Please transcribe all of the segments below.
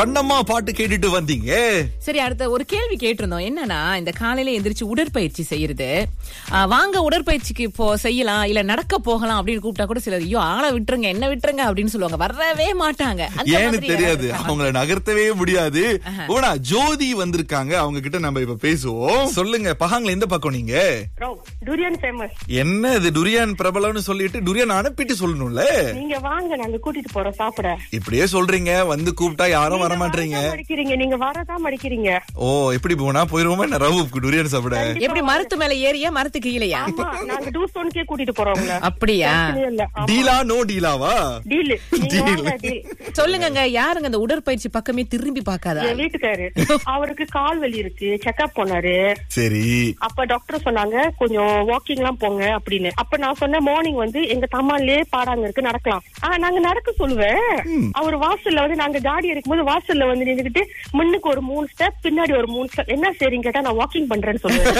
கண்ணம்மா பாட்டு கேட்டுட்டு வந்தீங்க சரி அடுத்த ஒரு கேள்வி கேட்டிருந்தோம் என்னன்னா இந்த காலையில எந்திரிச்சு உடற்பயிற்சி செய்யறது ஆ, வாங்க உடற்பயிற்சிக்கு போ செய்யலாம் இல்ல நடக்க போகலாம் அப்படின்னு கூப்பிட்டா கூட சிலர் ஐயோ ஆளை விட்டுருங்க என்ன விட்டுருங்க அப்படின்னு சொல்லுவாங்க வரவே மாட்டாங்க அந்த ஏன்னு மாதிரி தெரியாது யாராவது அவங்கள நகர்த்தவே முடியாது ஓனா ஜோதி வந்திருக்காங்க அவங்க கிட்ட நம்ம இப்ப பேசுவோம் சொல்லுங்க பகாங்கள எந்த பக்கம் நீங்க டூரியன் ஃபேமஸ் என்ன இது டுரியான் பிரபலம்னு சொல்லிட்டு டுரியான் அனுப்பிட்டு சொல்லணும்ல நீங்க வாங்க நாங்க கூட்டிட்டு போறோம் சாப்பிட இப்படியே சொல்றீங்க வந்து கூப்பிட்டா யாரும் வர மாட்டீங்க வரதான் மடிக்கிறீங்க நீங்க வரதான் மடிக்கிறீங்க ஓ எப்படி போனா போயிருவோமா நான் ரவு டுரியான் சாப்பிட எப்படி மரத்து மேல ஏறியா மரத்து கீழயா ஆமா நாங்க டூ ஸ்டோனுக்கே கூட்டிட்டு போறோம் உங்களை அப்படியா பிரச்சனையே இல்ல டீலா நோ டீலாவா டீல் Deal. டீல் சொல்லுங்கங்க யாருங்க இந்த உடற்பயிற்சி பக்கமே திரும்பி பார்க்காதா என் வீட்டுக்காரு அவருக்கு கால் வலி இருக்கு செக்அப் போனாரு சரி அப்ப டாக்டர் சொன்னாங்க கொஞ்சம் வாக்கிங் எல்லாம் போங்க அப்படின்னு அப்ப நான் சொன்னேன் மார்னிங் வந்து எங்க தம்மாலே பாடாங்க இருக்கு நடக்கலாம் ஆஹ் நாங்க நடக்க சொல்லுவேன் அவர் வாசல்ல வந்து நாங்க காடி இருக்கும்போது வாசல்ல வந்து நின்னுக்கிட்டு முன்னுக்கு ஒரு மூணு ஸ்டெப் பின்னாடி ஒரு மூணு ஸ்டெப் என்ன சரின்னு கேட்டா நான் வாக்கிங் பண்றேன்னு சொல்லுவேன்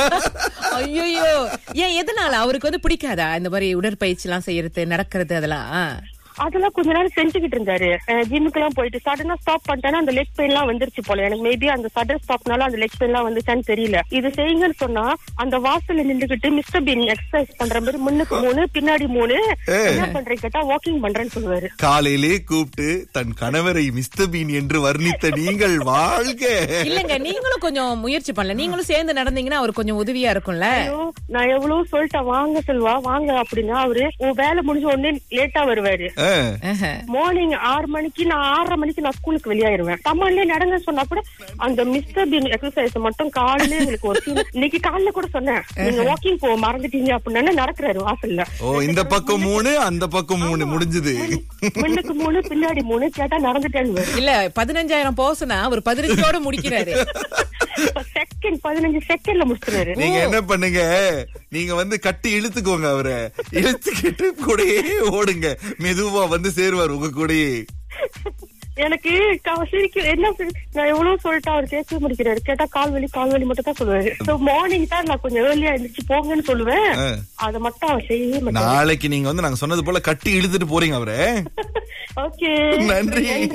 ஐயோ ஏன் எதனால அவருக்கு வந்து பிடிக்காதா இந்த மாதிரி உடற்பயிற்சி எல்லாம் செய்யறது நடக்கிறது அதெல்லாம் அதெல்லாம் கொஞ்ச நேரம் செஞ்சுக்கிட்டு இருந்தாரு ஜிம்முக்கு எல்லாம் போயிட்டு சடனா ஸ்டாப் பண்ணிட்டேன்னா அந்த லெக் பெயின் எல்லாம் வந்துருச்சு போல எனக்கு மேபி அந்த சடன் ஸ்டாப்னால அந்த லெக் பெயின் எல்லாம் வந்துச்சான்னு தெரியல இது செய்யுங்கன்னு சொன்னா அந்த வாசல்ல நின்றுகிட்டு மிஸ்டர் பீன் எக்ஸசைஸ் பண்ற மாதிரி முன்னுக்கு மூணு பின்னாடி மூணு என்ன பண்றேன் கேட்டா வாக்கிங் பண்றேன்னு சொல்லுவாரு காலையிலே கூப்பிட்டு தன் கணவரை மிஸ்டர் பீன் என்று வர்ணித்த நீங்கள் வாழ்க இல்லங்க நீங்களும் கொஞ்சம் முயற்சி பண்ணல நீங்களும் சேர்ந்து நடந்தீங்கன்னா அவர் கொஞ்சம் உதவியா இருக்கும்ல ஐயோ, நான் எவ்வளவு சொல்லிட்டேன் வாங்க செல்வா வாங்க அப்படின்னா அவரு உன் வேலை முடிஞ்ச உடனே லேட்டா வருவாரு ஆ, ஆஹா. மார்னிங் ஆறு மணிக்கு நான் ஆறரை மணிக்கு நான் ஸ்கூலுக்கு வெளியாயிருவேன் தமிழ்ல நடங்க சொன்னா கூட அந்த மிஸ்டர் பீன் எக்ஸசைஸ் மட்டும் காலையில எங்களுக்கு ஒரு scene. இன்னைக்கு காலைல கூட சொன்னேன் நீங்க வாக்கிங் போக மறந்துட்டீங்க அப்படின்னு நடக்கிறாரு வாசல்ல ஓ இந்த பக்கம் மூணு அந்த பக்கம் மூணு முடிஞ்சது முன்னுக்கு மூணு பின்னாடி மூணு கேட்டா நடந்துட்டேன்னு இல்ல பதினஞ்சாயிரம் போசனா அவர் பதினஞ்சோட முடிக்கிறாரு செகண்ட் பதினஞ்சு செகண்ட்ல முடிச்சிருவாரு நீங்க என்ன பண்ணுங்க நீங்க வந்து கட்டி இழுத்துக்கோங்க அவரை இழுத்துக்கிட்டு கூடயே ஓடுங்க மெதுவா வந்து சேருவார் உங்க கூடயே எனக்கு க- சிரிக்க என்ன சிரி- நான் எவ்வளவு சொல்லிட்டு அவர் கேட்க முடிக்கிறாரு கேட்டா கால் வலி கால் வலி மட்டும் தான் சொல்லுவாரு சோ மார்னிங் தான் நான் கொஞ்சம் ஏர்லியா எழுந்திரிச்சு போங்கன்னு சொல்லுவேன் ஆ. அதை மட்டும் அவர் செய்யவே மாட்டாரு நாளைக்கு நீங்க வந்து நாங்க சொன்னது போல கட்டி இழுத்துட்டு போறீங்க அவரை ஓகே நன்றி